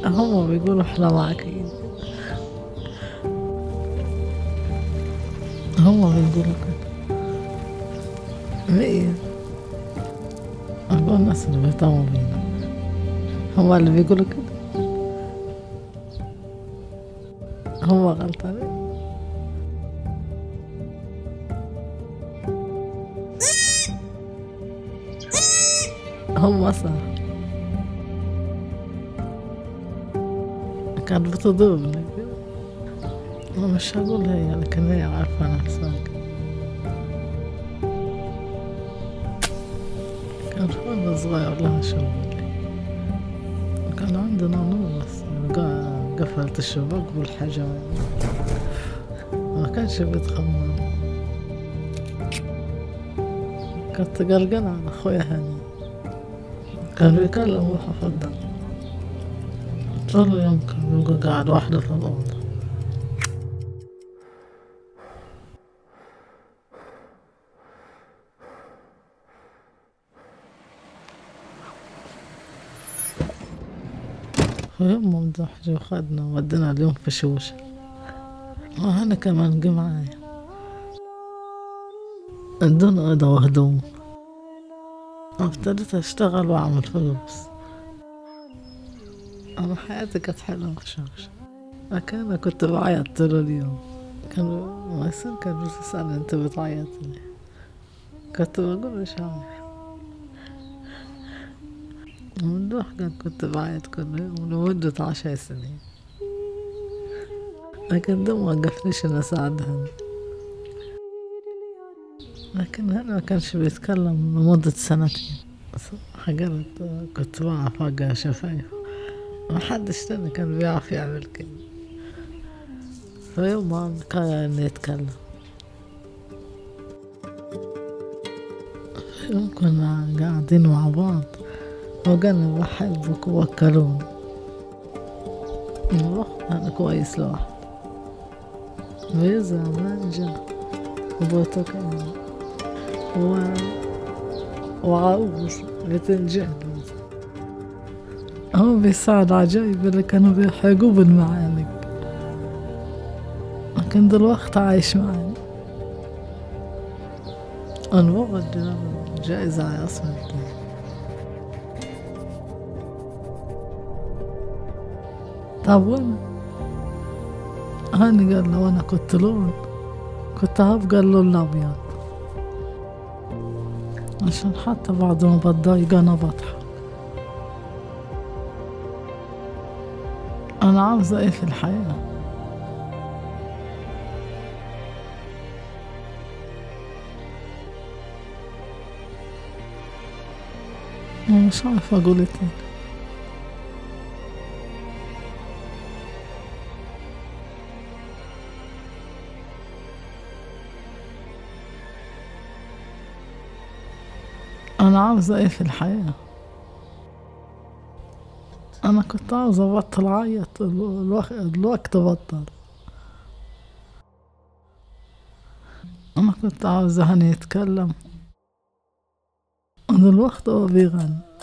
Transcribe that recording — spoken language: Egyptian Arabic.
هم بيقولوا احنا معاكين هم بيقولوا كده مية أربع الناس اللي بيهتموا بينا هم اللي بيقولوا كده هم غلطانين هم صح كانت بتضربني أنا مش هقول هي لكن هي عارفة نفسها كان وانا صغير لها شغل كان عندنا نور بس قا- قفلت الشباك والحجر ما كانش بيتخمم كنت قلقانة على أخويا هاني كان بيكلم روحه في الدار طول اليوم كان بيبقى قاعد وحده في الأوضة يوم ممدوح جو خدنا ودنا اليوم في شوشة وأنا كمان جه معايا ادونا أوضة وهدوم ابتديت أشتغل وأعمل فلوس أنا حياتي كانت حلوة في شوشة لكن أنا كنت بعيط طول اليوم كان ميسر كان بتسألني أنت بتعيط ليه كنت بقول مش عارف ممدوح كان كنت بعيط كل يوم لمدة عشر سنين لكن ده ما وقفنيش إن أساعدها لكن هنا ما كانش بيتكلم لمدة سنتين حاجات كنت بعرف أقرا شفايفه ما حدش تاني كان بيعرف يعمل كده فيوم ما قرر إنه يتكلم يوم كنا قاعدين مع بعض وقال بحبك ووكلوني نروح أنا كويس لوحدي بيزرع مانجا وبرتقال و... وعروس بتنجان هو بيساعد عجايب اللي كانوا بيحرقوه بالمعالق لكن دلوقتي عايش معانا أنا بقعد جائزة على اسم الدين طب وانا هاني قال لو انا كنت لون كنت هبقى اللون الابيض عشان حتى بعد ما بتضايق انا بضحك انا عاوزة ايه في الحياة مش عارفة اقول ايه تاني أنا عاوزة إيه في الحياة أنا كنت عاوزة أبطل أعيط الو- الوق- الوقت بطل أنا كنت عاوزة هاني يتكلم دلوقتي هو بيغني